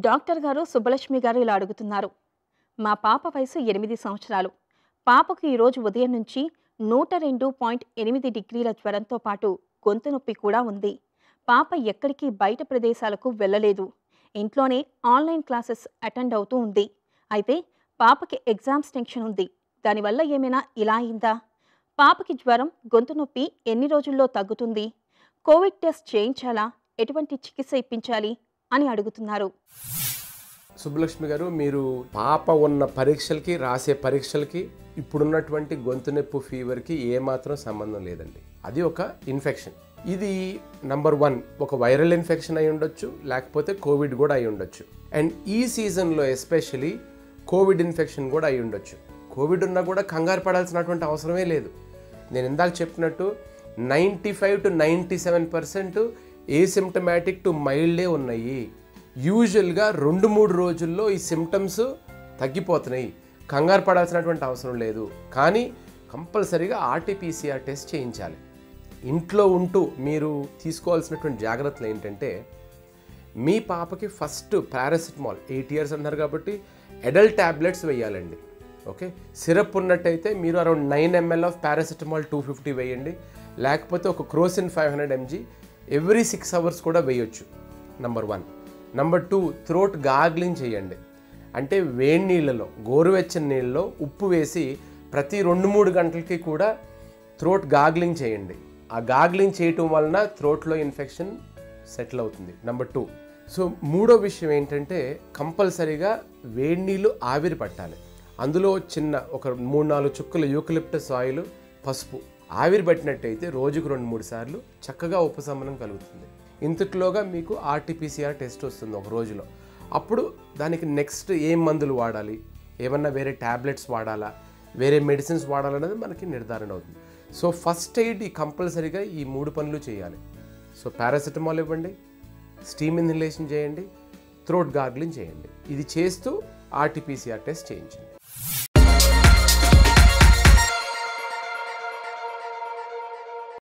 doctor గారు సుబ్బలక్ష్మి గారు ఇలా అడుగుతున్నారు మా పాప వయసు ఎనిమిది సంవత్సరాలు పాపకు ఈరోజు ఉదయం నుంచి నూట రెండు పాయింట్ ఎనిమిది డిగ్రీల జ్వరంతో పాటు గొంతు నొప్పి కూడా ఉంది పాప ఎక్కడికి బయట ప్రదేశాలకు వెళ్ళలేదు ఇంట్లోనే ఆన్లైన్ క్లాసెస్ అటెండ్ అవుతూ ఉంది అయితే పాపకి ఎగ్జామ్స్ టెన్షన్ ఉంది దానివల్ల ఏమైనా ఇలా అయిందా పాపకి జ్వరం గొంతు నొప్పి ఎన్ని రోజుల్లో తగ్గుతుంది కోవిడ్ టెస్ట్ చేయించాలా ఎటువంటి చికిత్స ఇప్పించాలి అని అడుగుతున్నారు సుబ్బలక్ష్మి గారు మీరు పాప ఉన్న పరీక్షలకి రాసే పరీక్షలకి ఇప్పుడున్నటువంటి గొంతు నొప్పి ఫీవర్కి ఏమాత్రం సంబంధం లేదండి అది ఒక ఇన్ఫెక్షన్ ఇది నంబర్ వన్ ఒక వైరల్ ఇన్ఫెక్షన్ అయి ఉండొచ్చు లేకపోతే కోవిడ్ కూడా అయి ఉండొచ్చు అండ్ ఈ సీజన్లో ఎస్పెషలీ కోవిడ్ ఇన్ఫెక్షన్ కూడా అయి ఉండొచ్చు కోవిడ్ ఉన్నా కూడా కంగారు పడాల్సినటువంటి అవసరమే లేదు నేను ఇందాక చెప్పినట్టు ninety five to ninety seven percent asymptomatic to మైల్డే ఉన్నాయి యూజువల్గా రెండు మూడు రోజుల్లో ఈ సిమ్టమ్స్ తగ్గిపోతున్నాయి కంగారు పడాల్సినటువంటి అవసరం లేదు కానీ కంపల్సరీగా ఆర్టీపీసీఆర్ టెస్ట్ చేయించాలి ఇంట్లో ఉంటూ మీరు తీసుకోవాల్సినటువంటి జాగ్రత్తలు ఏంటంటే మీ పాపకి ఫస్ట్ పారాసిటమాల్ ఎయిట్ ఇయర్స్ అన్నారు కాబట్టి అడల్ట్ ట్యాబ్లెట్స్ వేయాలండి ఓకే సిరప్ ఉన్నట్టయితే మీరు around nine ML of paracetamol two fifty వేయండి లేకపోతే ఒక crocin five hundred MG every six hours కూడా వేయొచ్చు number one number two throat gargling చేయండి అంటే వేడి నీళ్ళలో గోరువెచ్చని నీళ్ళలో ఉప్పు వేసి ప్రతి రెండు మూడు గంటలకి కూడా థ్రోట్ గాగ్లింగ్ చేయండి ఆ గాగ్లింగ్ చేయటం వలన థ్రోట్లో ఇన్ఫెక్షన్ సెటిల్ అవుతుంది నెంబర్ టూ సో మూడో విషయం ఏంటంటే కంపల్సరీగా వేడి నీళ్ళు ఆవిరి పట్టాలి అందులో చిన్న ఒక మూడు నాలుగు చుక్కల యూకలిప్టస్ ఆయిల్ పసుపు ఆవిరి పట్టినట్టయితే రోజుకు రెండు మూడు సార్లు చక్కగా ఉపశమనం కలుగుతుంది ఇంతట్లోగా మీకు ఆర్టీపీసీఆర్ టెస్ట్ వస్తుంది ఒక రోజులో అప్పుడు దానికి నెక్స్ట్ ఏం మందులు వాడాలి ఏమన్నా వేరే ట్యాబ్లెట్స్ వాడాలా వేరే మెడిసిన్స్ వాడాలనేది మనకి నిర్ధారణ అవుతుంది సో ఫస్ట్ ఎయిడ్ ఈ కంపల్సరీగా ఈ మూడు పనులు చేయాలి సో పారాసిటమాల్ ఇవ్వండి స్టీమ్ ఇన్హలేషన్ చేయండి థ్రోట్ గార్గ్లింగ్ చేయండి ఇది చేస్తూ ఆర్టీపీసీఆర్ టెస్ట్ చేయించండి